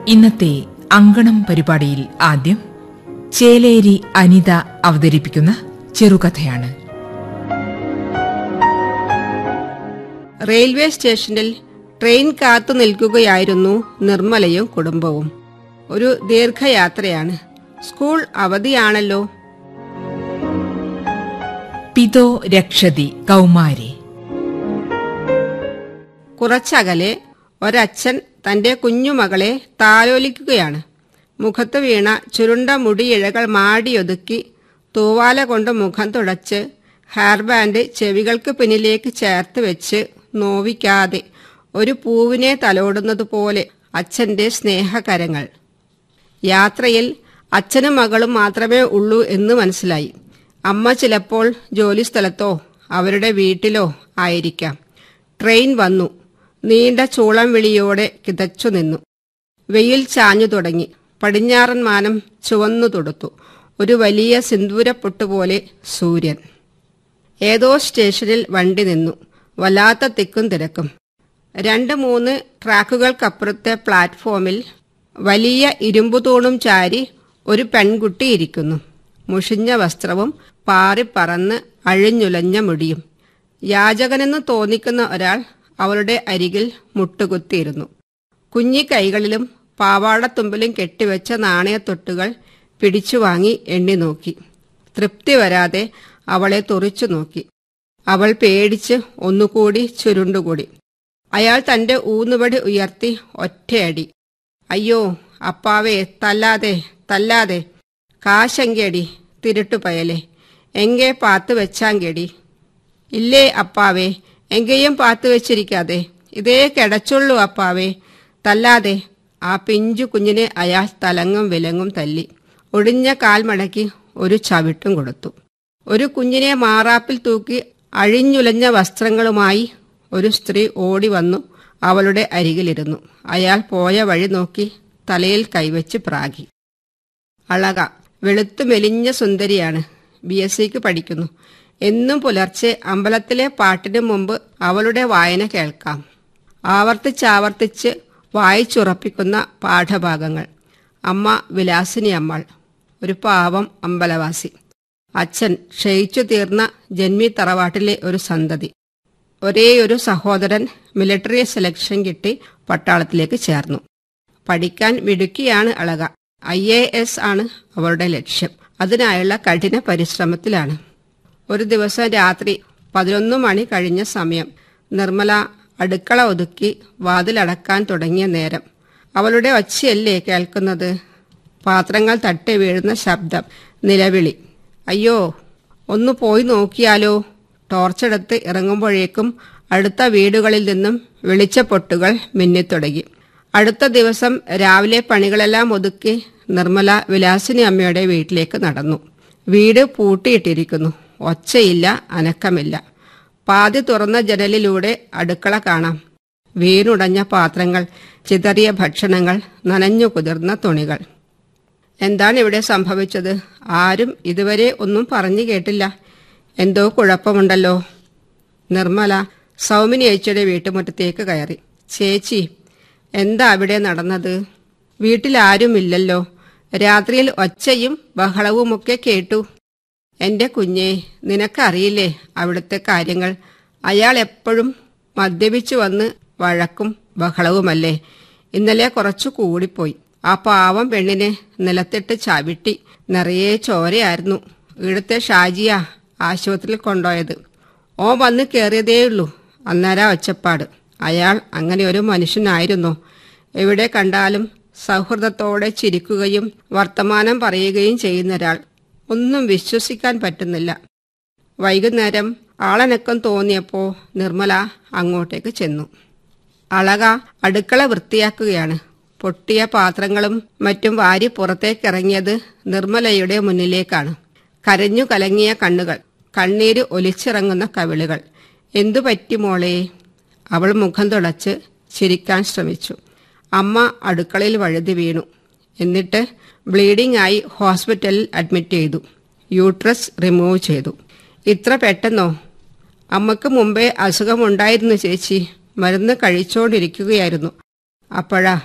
ഇന്നത്തെ അങ്കണം പരിപാടിയിൽ ആദ്യം ചേലേരി അനിത അവതരിപ്പിക്കുന്ന ചെറുകഥയാണ് റെയിൽവേ സ്റ്റേഷനിൽ ട്രെയിൻ കാത്തു നിൽക്കുകയായിരുന്നു നിർമ്മലയും കുടുംബവും ഒരു ദീർഘയാത്രയാണ് സ്കൂൾ അവധിയാണല്ലോ പിതോ രക്ഷതി കൗമാരി കുറച്ചകലെ ഒരച്ഛൻ തന്റെ കുഞ്ഞുമകളെ താലോലിക്കുകയാണ് മുഖത്ത് വീണ ചുരുണ്ട മുടിയിഴകൾ മാടിയൊതുക്കി തൂവാല കൊണ്ട് മുഖം തുടച്ച് ഹെയർ ബാൻഡ് ചെവികൾക്ക് പിന്നിലേക്ക് ചേർത്ത് വെച്ച് നോവിക്കാതെ ഒരു പൂവിനെ തലോടുന്നതുപോലെ അച്ഛന്റെ സ്നേഹകരങ്ങൾ യാത്രയിൽ അച്ഛനും മകളും മാത്രമേ ഉള്ളൂ എന്ന് മനസ്സിലായി അമ്മ ചിലപ്പോൾ ജോലിസ്ഥലത്തോ അവരുടെ വീട്ടിലോ ആയിരിക്കാം ട്രെയിൻ വന്നു നീണ്ട ചൂളം വിളിയോടെ കിതച്ചു നിന്നു വെയിൽ ചാഞ്ഞു തുടങ്ങി പടിഞ്ഞാറൻ മാനം ചുവന്നു തൊടുത്തു ഒരു വലിയ സിന്ദൂരപ്പൊട്ടുപോലെ സൂര്യൻ ഏതോ സ്റ്റേഷനിൽ വണ്ടി നിന്നു വല്ലാത്ത തിക്കും തിരക്കും രണ്ട് മൂന്ന് ട്രാക്കുകൾക്കപ്പുറത്തെ പ്ലാറ്റ്ഫോമിൽ വലിയ ഇരുമ്പുതൂണും ചാരി ഒരു പെൺകുട്ടി ഇരിക്കുന്നു മുഷിഞ്ഞ വസ്ത്രവും പാറിപ്പറന്ന് അഴിഞ്ഞുലഞ്ഞ മുടിയും യാചകനെന്ന് തോന്നിക്കുന്ന ഒരാൾ അവളുടെ അരികിൽ മുട്ടുകുത്തിയിരുന്നു കുഞ്ഞി കൈകളിലും പാവാടത്തുമ്പിലും കെട്ടിവെച്ച നാണയത്തൊട്ടുകൾ പിടിച്ചു വാങ്ങി എണ്ണി നോക്കി തൃപ്തി വരാതെ അവളെ തുറിച്ചു നോക്കി അവൾ പേടിച്ച് ഒന്നുകൂടി ചുരുണ്ടുകൂടി അയാൾ തന്റെ ഊന്നുവടി ഉയർത്തി ഒറ്റയടി അയ്യോ അപ്പാവേ തല്ലാതെ തല്ലാതെ കാശങ്കേടി തിരുട്ടുപയലെ എങ്കെ പാത്തു വെച്ചാങ്കേടി ഇല്ലേ അപ്പാവേ എങ്കേയും പാത്തു വെച്ചിരിക്കാതെ ഇതേ കിടച്ചുള്ളൂ അപ്പാവേ തല്ലാതെ ആ പിഞ്ചു കുഞ്ഞിനെ അയാൾ തലങ്ങും വിലങ്ങും തല്ലി ഒടിഞ്ഞ കാൽ മടക്കി ഒരു ചവിട്ടും കൊടുത്തു ഒരു കുഞ്ഞിനെ മാറാപ്പിൽ തൂക്കി അഴിഞ്ഞുലഞ്ഞ വസ്ത്രങ്ങളുമായി ഒരു സ്ത്രീ ഓടി വന്നു അവളുടെ അരികിലിരുന്നു അയാൾ പോയ വഴി നോക്കി തലയിൽ കൈവച്ച് പ്രാഗി അളക വെളുത്തു മെലിഞ്ഞ സുന്ദരിയാണ് ബി എസ് സിക്ക് പഠിക്കുന്നു എന്നും പുലർച്ചെ അമ്പലത്തിലെ പാട്ടിനു മുമ്പ് അവളുടെ വായന കേൾക്കാം ആവർത്തിച്ചാവർത്തിച്ച് വായിച്ചുറപ്പിക്കുന്ന പാഠഭാഗങ്ങൾ അമ്മ വിലാസിനി അമ്മാൾ ഒരു പാവം അമ്പലവാസി അച്ഛൻ ക്ഷയിച്ചു തീർന്ന ജന്മി തറവാട്ടിലെ ഒരു സന്തതി ഒരേയൊരു സഹോദരൻ മിലിറ്ററി സെലക്ഷൻ കിട്ടി പട്ടാളത്തിലേക്ക് ചേർന്നു പഠിക്കാൻ മിടുക്കിയാണ് അളക ഐ എ എസ് ആണ് അവളുടെ ലക്ഷ്യം അതിനായുള്ള കഠിന പരിശ്രമത്തിലാണ് ഒരു ദിവസം രാത്രി പതിനൊന്ന് മണി കഴിഞ്ഞ സമയം നിർമ്മല അടുക്കള ഒതുക്കി വാതിലടക്കാൻ തുടങ്ങിയ നേരം അവളുടെ ഒച്ചയല്ലേ കേൾക്കുന്നത് പാത്രങ്ങൾ തട്ടി വീഴുന്ന ശബ്ദം നിലവിളി അയ്യോ ഒന്ന് പോയി നോക്കിയാലോ ടോർച്ചെടുത്ത് ഇറങ്ങുമ്പോഴേക്കും അടുത്ത വീടുകളിൽ നിന്നും വെളിച്ചപ്പൊട്ടുകൾ മിന്നിത്തുടങ്ങി അടുത്ത ദിവസം രാവിലെ പണികളെല്ലാം ഒതുക്കി നിർമ്മല വിലാസിനി അമ്മയുടെ വീട്ടിലേക്ക് നടന്നു വീട് പൂട്ടിയിട്ടിരിക്കുന്നു ഒച്ചയില്ല അനക്കമില്ല പാതി തുറന്ന ജനലിലൂടെ അടുക്കള കാണാം വീണുടഞ്ഞ പാത്രങ്ങൾ ചിതറിയ ഭക്ഷണങ്ങൾ നനഞ്ഞു കുതിർന്ന തുണികൾ എന്താണ് ഇവിടെ സംഭവിച്ചത് ആരും ഇതുവരെ ഒന്നും പറഞ്ഞു കേട്ടില്ല എന്തോ കുഴപ്പമുണ്ടല്ലോ നിർമ്മല സൗമിനി ചേച്ചിയുടെ വീട്ടുമുറ്റത്തേക്ക് കയറി ചേച്ചി എന്താ അവിടെ നടന്നത് വീട്ടിലാരുമില്ലല്ലോ രാത്രിയിൽ ഒച്ചയും ബഹളവുമൊക്കെ കേട്ടു എന്റെ കുഞ്ഞെ നിനക്കറിയില്ലേ അവിടുത്തെ കാര്യങ്ങൾ അയാൾ എപ്പോഴും മദ്യപിച്ചു വന്ന് വഴക്കും ബഹളവുമല്ലേ ഇന്നലെ കുറച്ചു കൂടിപ്പോയി ആ പാവം പെണ്ണിനെ നിലത്തിട്ട് ചവിട്ടി നിറയെ ചോരയായിരുന്നു ഇവിടുത്തെ ഷാജിയ ആശുപത്രിയിൽ കൊണ്ടുപോയത് ഓ വന്ന് കയറിയതേയുള്ളൂ അന്നേരം ഒച്ചപ്പാട് അയാൾ അങ്ങനെ ഒരു മനുഷ്യനായിരുന്നു എവിടെ കണ്ടാലും സൗഹൃദത്തോടെ ചിരിക്കുകയും വർത്തമാനം പറയുകയും ചെയ്യുന്ന ഒരാൾ ഒന്നും വിശ്വസിക്കാൻ പറ്റുന്നില്ല വൈകുന്നേരം ആളനക്കം തോന്നിയപ്പോ നിർമ്മല അങ്ങോട്ടേക്ക് ചെന്നു അളക അടുക്കള വൃത്തിയാക്കുകയാണ് പൊട്ടിയ പാത്രങ്ങളും മറ്റും വാരി പുറത്തേക്കിറങ്ങിയത് നിർമ്മലയുടെ മുന്നിലേക്കാണ് കരഞ്ഞു കലങ്ങിയ കണ്ണുകൾ കണ്ണീര് ഒലിച്ചിറങ്ങുന്ന കവിളുകൾ എന്തു പറ്റി മോളെ അവൾ മുഖം തുടച്ച് ചിരിക്കാൻ ശ്രമിച്ചു അമ്മ അടുക്കളയിൽ വഴുതി വീണു എന്നിട്ട് ബ്ലീഡിംഗ് ആയി ഹോസ്പിറ്റലിൽ അഡ്മിറ്റ് ചെയ്തു യൂട്രസ് റിമൂവ് ചെയ്തു ഇത്ര പെട്ടെന്നോ അമ്മക്ക് മുമ്പേ അസുഖമുണ്ടായിരുന്നു ചേച്ചി മരുന്ന് കഴിച്ചുകൊണ്ടിരിക്കുകയായിരുന്നു അപ്പോഴാ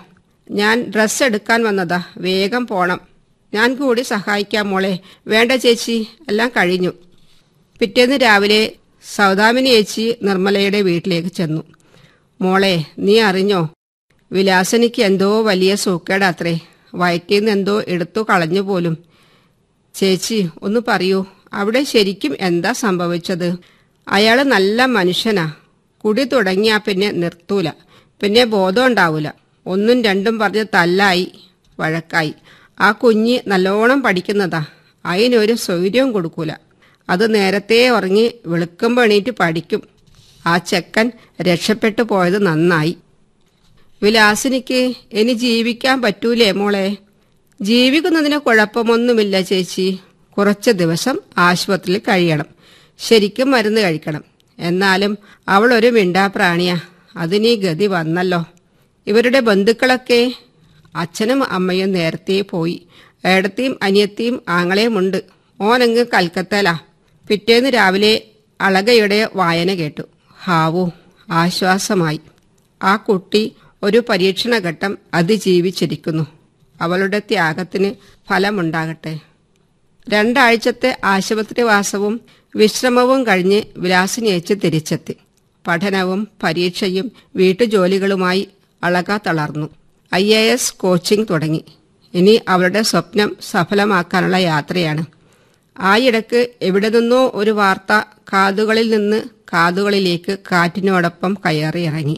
ഞാൻ ഡ്രസ്സ് എടുക്കാൻ വന്നതാ വേഗം പോണം ഞാൻ കൂടി സഹായിക്കാം മോളെ വേണ്ട ചേച്ചി എല്ലാം കഴിഞ്ഞു പിറ്റേന്ന് രാവിലെ സൗദാമിനി ചേച്ചി നിർമ്മലയുടെ വീട്ടിലേക്ക് ചെന്നു മോളെ നീ അറിഞ്ഞോ വിലാസനിക്ക് എന്തോ വലിയ സൂക്കേടാത്രേ വയറ്റിന്ന് എന്തോ എടുത്തു കളഞ്ഞു പോലും ചേച്ചി ഒന്ന് പറയൂ അവിടെ ശരിക്കും എന്താ സംഭവിച്ചത് അയാള് നല്ല മനുഷ്യനാ കുടി തുടങ്ങിയാ പിന്നെ നിർത്തൂല പിന്നെ ബോധം ഉണ്ടാവൂല ഒന്നും രണ്ടും പറഞ്ഞ് തല്ലായി വഴക്കായി ആ കുഞ്ഞ് നല്ലോണം പഠിക്കുന്നതാ അതിനൊരു സൗകര്യവും കൊടുക്കൂല അത് നേരത്തെ ഉറങ്ങി വെളുക്കുമ്പോൾ എണീറ്റ് പഠിക്കും ആ ചെക്കൻ രക്ഷപ്പെട്ടു പോയത് നന്നായി വിലാസിനിക്ക് ഇനി ജീവിക്കാൻ പറ്റൂലേ മോളെ ജീവിക്കുന്നതിന് കുഴപ്പമൊന്നുമില്ല ചേച്ചി കുറച്ച് ദിവസം ആശുപത്രിയിൽ കഴിയണം ശരിക്കും മരുന്ന് കഴിക്കണം എന്നാലും അവൾ ഒരു മിണ്ടാപ്രാണിയാ അതിനീ ഗതി വന്നല്ലോ ഇവരുടെ ബന്ധുക്കളൊക്കെ അച്ഛനും അമ്മയും നേരത്തെ പോയി ഏടത്തിയും അനിയത്തിയും ആങ്ങളെയുമുണ്ട് ഓനങ്ങ് കൽക്കത്തലാ പിറ്റേന്ന് രാവിലെ അളകയുടെ വായന കേട്ടു ഹാവു ആശ്വാസമായി ആ കുട്ടി ഒരു പരീക്ഷണഘട്ടം അതിജീവിച്ചിരിക്കുന്നു അവളുടെ ത്യാഗത്തിന് ഫലമുണ്ടാകട്ടെ രണ്ടാഴ്ചത്തെ ആശുപത്രിവാസവും വിശ്രമവും കഴിഞ്ഞ് വിലാസിനിയച്ച് തിരിച്ചെത്തി പഠനവും പരീക്ഷയും വീട്ടുജോലികളുമായി അളക തളർന്നു ഐ എ എസ് കോച്ചിംഗ് തുടങ്ങി ഇനി അവളുടെ സ്വപ്നം സഫലമാക്കാനുള്ള യാത്രയാണ് ആയിടക്ക് എവിടെ നിന്നോ ഒരു വാർത്ത കാതുകളിൽ നിന്ന് കാതുകളിലേക്ക് കാറ്റിനോടൊപ്പം കയറിയിറങ്ങി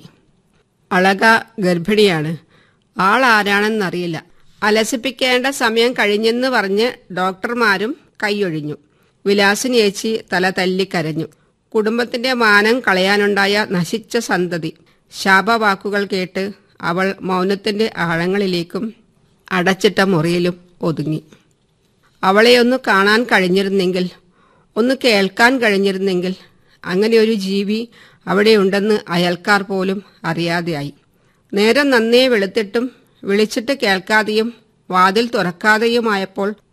അളക ഗർഭിണിയാണ് ആളാരാണെന്നറിയില്ല അലസിപ്പിക്കേണ്ട സമയം കഴിഞ്ഞെന്ന് പറഞ്ഞ് ഡോക്ടർമാരും കൈയൊഴിഞ്ഞു വിലാസിനി ചേച്ചി തല തല്ലിക്കരഞ്ഞു കുടുംബത്തിന്റെ മാനം കളയാനുണ്ടായ നശിച്ച സന്തതി ശാപവാക്കുകൾ കേട്ട് അവൾ മൗനത്തിന്റെ ആഴങ്ങളിലേക്കും അടച്ചിട്ട മുറിയിലും ഒതുങ്ങി അവളെ ഒന്ന് കാണാൻ കഴിഞ്ഞിരുന്നെങ്കിൽ ഒന്ന് കേൾക്കാൻ കഴിഞ്ഞിരുന്നെങ്കിൽ അങ്ങനെ ഒരു ജീവി അവിടെയുണ്ടെന്ന് അയൽക്കാർ പോലും അറിയാതെയായി നേരം നന്നേ വെളുത്തിട്ടും വിളിച്ചിട്ട് കേൾക്കാതെയും വാതിൽ തുറക്കാതെയുമായപ്പോൾ